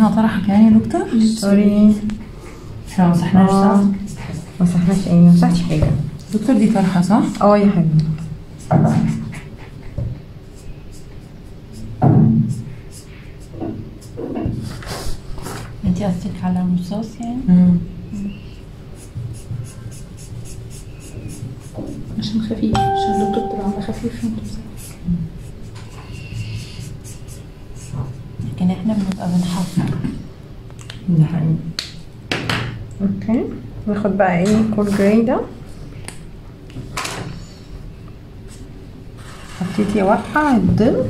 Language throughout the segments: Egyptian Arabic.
عايزينها طرحه كمان يا دكتور سوري احنا ما مسحناش صح اه ما مسحناش ايه ما مسحتش حاجه دكتور دي طرحه صح اه يا حبيبي انت قصدك على الرصاص يعني امم عشان خفيف عشان الدكتور بتبقى عامله خفيف عشان تمسح. لكن احنا بنبقى بنحفظ ده حقيقي اوكي ناخد بقى ايه كول جراي ده حطيتي اوقع الظل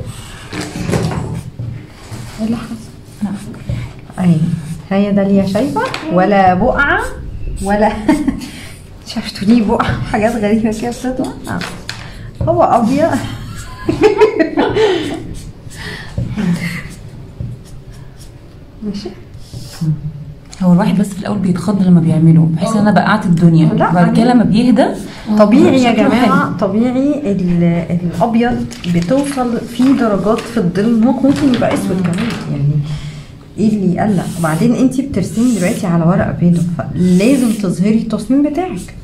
ايه اللي حصل؟ اهي هي ده اللي شايفه ولا بقعه ولا شفتوا ليه بقعه حاجات غريبه كده بتطلع آه. هو ابيض ماشي هو الواحد بس في الاول بيتخض لما بيعمله بحس ان انا بقعت الدنيا لا، بعد كده لما بيهدى طبيعي يا شكله جماعه طبيعي ال- الابيض بتوصل فيه درجات في الظل ممكن ممكن يبقى اسود كمان يعني ايه اللي يقلق وبعدين انت بترسمي دلوقتي على ورقه بيضاء فلازم تظهري التصميم بتاعك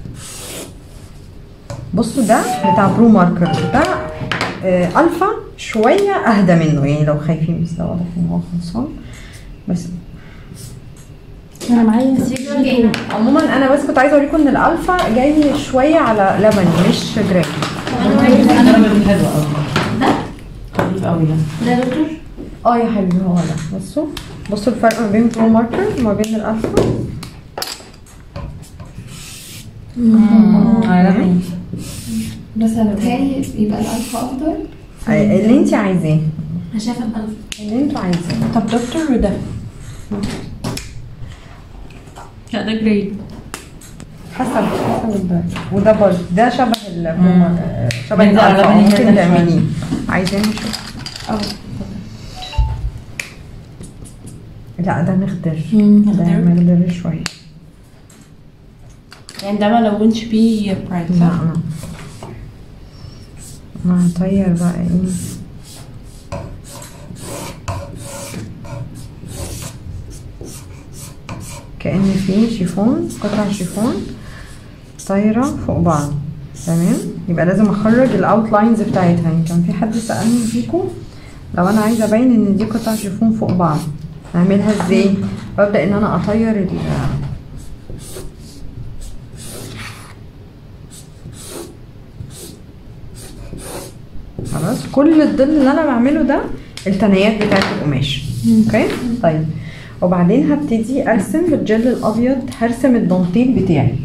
بصوا ده بتاع برو ماركر ده آه الفا شويه اهدى منه يعني لو خايفين بس ده واضح ان هو خلصان بس انا معايا عموما انا بس كنت عايزه اوريكم ان الالفا جاي شويه على لبني مش جراي انا بقول حلو قوي ده خفيف قوي ده ده يا دكتور اه يا حبيبي هو ده بصوا بصوا الفرق ما بين برو ماركر وما بين الالفا عجبني بس انا بتهيألي يبقى الالفا افضل آه، اللي انت عايزاه انا شايفه الالفا اللي انتوا عايزاه طب دكتور وده لا ده جريد حسب حسب الدرجة وده برضه ده شبه البرو ماركر شبه بنزل على الالفا لبني ممكن كده تعمليه عايزاه نشوف لا ده مخضر ده مخضر شويه يعني ده ما لونش بيه برايت لا صح؟ لا ما هطير بقى ايه كأن في شيفون قطع شيفون طايرة فوق بعض تمام يبقى لازم اخرج الاوتلاينز بتاعتها يعني كان في حد سألني فيكم لو انا عايزة ابين ان دي قطع شيفون فوق بعض اعملها ازاي ببدأ ان انا اطير ال خلاص كل الظل اللي انا بعمله ده التنايات بتاعت القماش اوكي طيب وبعدين هبتدي ارسم بالجل الابيض هرسم الدانتيل بتاعي